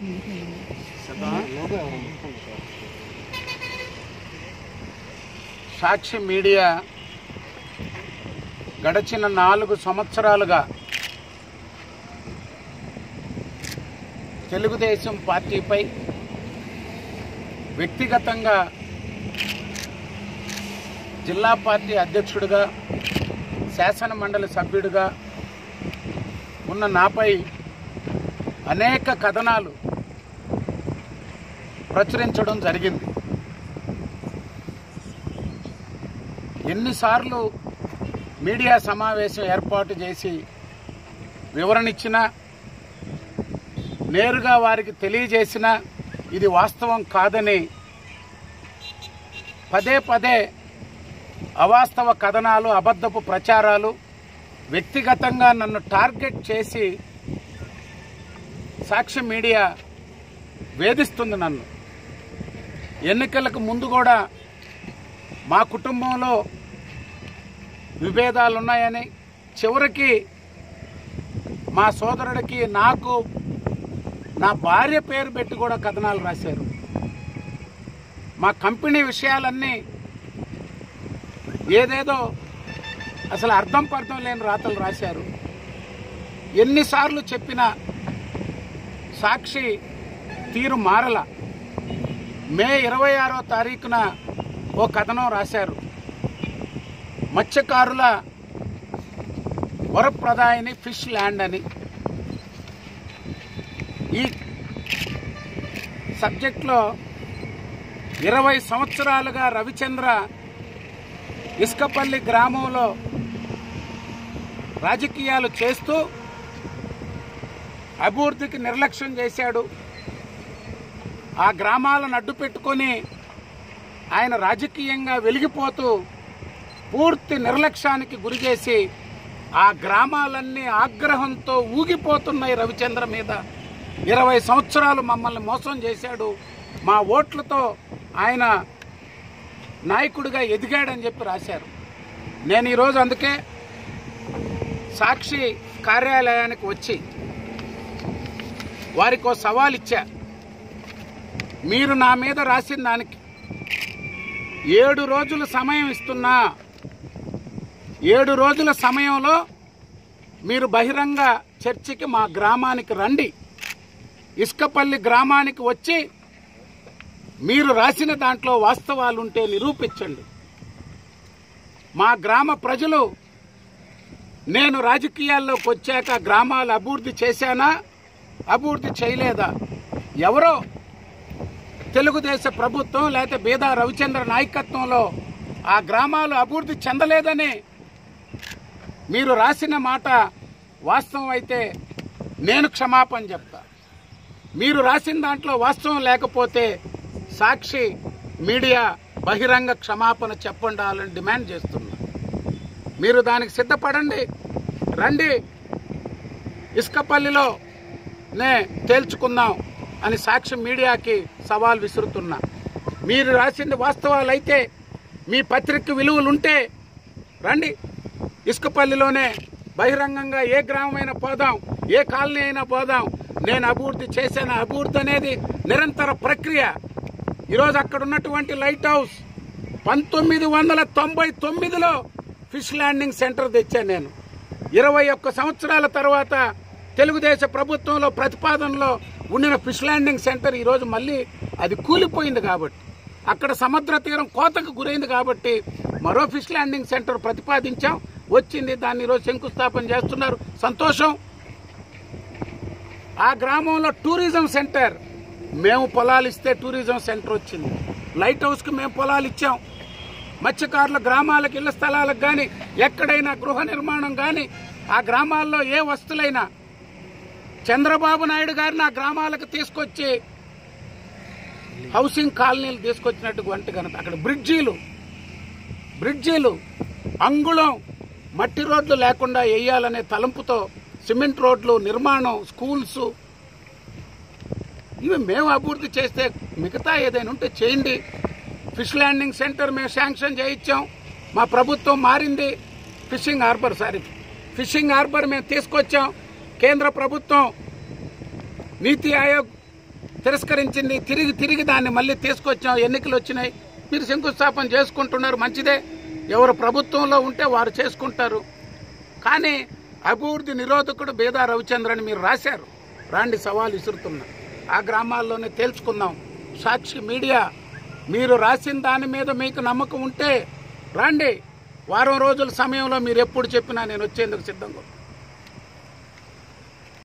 సాక్షి media గడచిన నాలుగు సంవత్సరాలుగా తెలుగుదేశం పార్టీపై వ్యక్తిగతంగా జిల్లా పార్టీ అధ్యక్షుడిగా శాసన మండలి సభ్యుడిగా ఉన్న నాపై అనేక కథనాలు ప్రచురించడం జరిగింది ఎన్నిసార్లు మీడియా సమావేశం ఏర్పాటు చేసి వివరణ ఇచ్చినా నేరుగా వారికి తెలియజేసిన ఇది వాస్తవం కాదని పదే పదే అవాస్తవ కథనాలు అబద్ధపు ప్రచారాలు వ్యక్తిగతంగా నన్ను టార్గెట్ చేసి సాక్షి మీడియా వేధిస్తుంది నన్ను ఎన్నికలకు ముందు కూడా మా కుటుంబంలో విభేదాలు ఉన్నాయని చివరికి మా సోదరుడికి నాకు నా భార్య పేరు పెట్టి కూడా కథనాలు రాశారు మా కంపెనీ విషయాలన్నీ ఏదేదో అసలు అర్థం పర్థం లేని రాతలు రాశారు ఎన్నిసార్లు చెప్పినా సాక్షి తీరు మారల మే ఇరవై ఆరో తారీఖున ఓ కథనం రాశారు మత్స్యకారుల వరప్రదాయని ఫిష్ ల్యాండ్ అని ఈ సబ్జెక్ట్లో ఇరవై సంవత్సరాలుగా రవిచంద్ర ఇసుకపల్లి గ్రామంలో రాజకీయాలు చేస్తూ అభివృద్ధికి నిర్లక్ష్యం చేశాడు ఆ గ్రామాలను అడ్డు పెట్టుకొని ఆయన రాజకీయంగా వెలిగిపోతూ పూర్తి నిర్లక్ష్యానికి గురి చేసి ఆ గ్రామాలన్నీ ఆగ్రహంతో ఊగిపోతున్నాయి రవిచంద్ర మీద ఇరవై సంవత్సరాలు మమ్మల్ని మోసం చేశాడు మా ఓట్లతో ఆయన నాయకుడిగా ఎదిగాడని చెప్పి రాశారు నేను ఈరోజు అందుకే సాక్షి కార్యాలయానికి వచ్చి వారికి ఓ సవాల్ ఇచ్చా మీరు నా మీద రాసిన దానికి ఏడు రోజులు సమయం ఇస్తున్నా ఏడు రోజుల సమయంలో మీరు బహిరంగ చర్చికి మా గ్రామానికి రండి ఇసుకపల్లి గ్రామానికి వచ్చి మీరు రాసిన దాంట్లో వాస్తవాలుంటే నిరూపించండి మా గ్రామ ప్రజలు నేను రాజకీయాల్లోకి వచ్చాక గ్రామాలు అభివృద్ధి చేశానా అభివృద్ధి చేయలేదా ఎవరో తెలుగుదేశ ప్రభుత్వం లేకపోతే బీదా రవిచంద్ర నాయకత్వంలో ఆ గ్రామాలు అభివృద్ధి చెందలేదని మీరు రాసిన మాట వాస్తవం అయితే నేను క్షమాపణ చెప్తా మీరు రాసిన దాంట్లో వాస్తవం లేకపోతే సాక్షి మీడియా బహిరంగ క్షమాపణ చెప్పండాలని డిమాండ్ చేస్తున్నా మీరు దానికి సిద్ధపడండి రండి ఇసుకపల్లిలో నే తేల్చుకుందాం అని సాక్షి మీడియాకి సవాల్ విసురుతున్నా మీరు రాసింది వాస్తవాలైతే మీ పత్రిక విలువలుంటే రండి ఇసుకపల్లిలోనే బహిరంగంగా ఏ గ్రామమైనా పోదాం ఏ కాలనీ అయినా పోదాం నేను అభివృద్ధి చేశాను అభివృద్ధి అనేది నిరంతర ప్రక్రియ ఈరోజు అక్కడ ఉన్నటువంటి లైట్ హౌస్ పంతొమ్మిది వందల తొంభై తొమ్మిదిలో ఫిష్ ల్యాండింగ్ సెంటర్ తెచ్చాను నేను ఇరవై ఒక్క సంవత్సరాల తర్వాత తెలుగుదేశ ప్రభుత్వంలో ప్రతిపాదనలో ఉండిన ఫిష్ ల్యాండింగ్ సెంటర్ ఈరోజు మళ్ళీ అది కూలిపోయింది కాబట్టి అక్కడ సముద్ర తీరం కోతకు గురైంది కాబట్టి మరో ఫిష్ ల్యాండింగ్ సెంటర్ ప్రతిపాదించాం వచ్చింది దాన్ని ఈరోజు శంకుస్థాపన చేస్తున్నారు సంతోషం ఆ గ్రామంలో టూరిజం సెంటర్ మేము పొలాలు ఇస్తే టూరిజం సెంటర్ వచ్చింది లైట్ హౌస్కి మేము పొలాలు ఇచ్చాం మత్స్యకారుల గ్రామాలకు ఇళ్ల స్థలాలకు కానీ ఎక్కడైనా గృహ నిర్మాణం కానీ ఆ గ్రామాల్లో ఏ వస్తువులైనా చంద్రబాబు నాయుడు గారిని ఆ గ్రామాలకు తీసుకొచ్చి హౌసింగ్ కాలనీలు తీసుకొచ్చినటువంటి ఘనత అక్కడ బ్రిడ్జీలు బ్రిడ్జీలు అంగుళం మట్టి రోడ్లు లేకుండా వేయాలనే తలంపుతో సిమెంట్ రోడ్లు నిర్మాణం స్కూల్స్ ఇవి మేము అభివృద్ధి చేస్తే మిగతా ఏదైనా ఉంటే చేయండి ఫిష్ ల్యాండింగ్ సెంటర్ మేము శాంక్షన్ చేయించాం మా ప్రభుత్వం మారింది fishing harbour sorry fishing harbour మేము తీసుకొచ్చాం కేంద్ర ప్రభుత్వం నీతి ఆయోగ్ తిరస్కరించింది తిరిగి తిరిగి దాన్ని మళ్ళీ తీసుకొచ్చాం ఎన్నికలు వచ్చినాయి మీరు శంకుస్థాపన చేసుకుంటున్నారు మంచిదే ఎవరు ప్రభుత్వంలో ఉంటే వారు చేసుకుంటారు కానీ అభివృద్ధి నిరోధకుడు బేదా రవిచంద్రని మీరు రాశారు రాండి సవాల్ విసురుతున్నా ఆ గ్రామాల్లోనే తేల్చుకుందాం సాక్షి మీడియా మీరు రాసిన దాని మీద మీకు నమ్మకం ఉంటే రండి వారం రోజుల సమయంలో మీరు ఎప్పుడు చెప్పినా నేను వచ్చేందుకు సిద్ధంగా ఉన్నాను.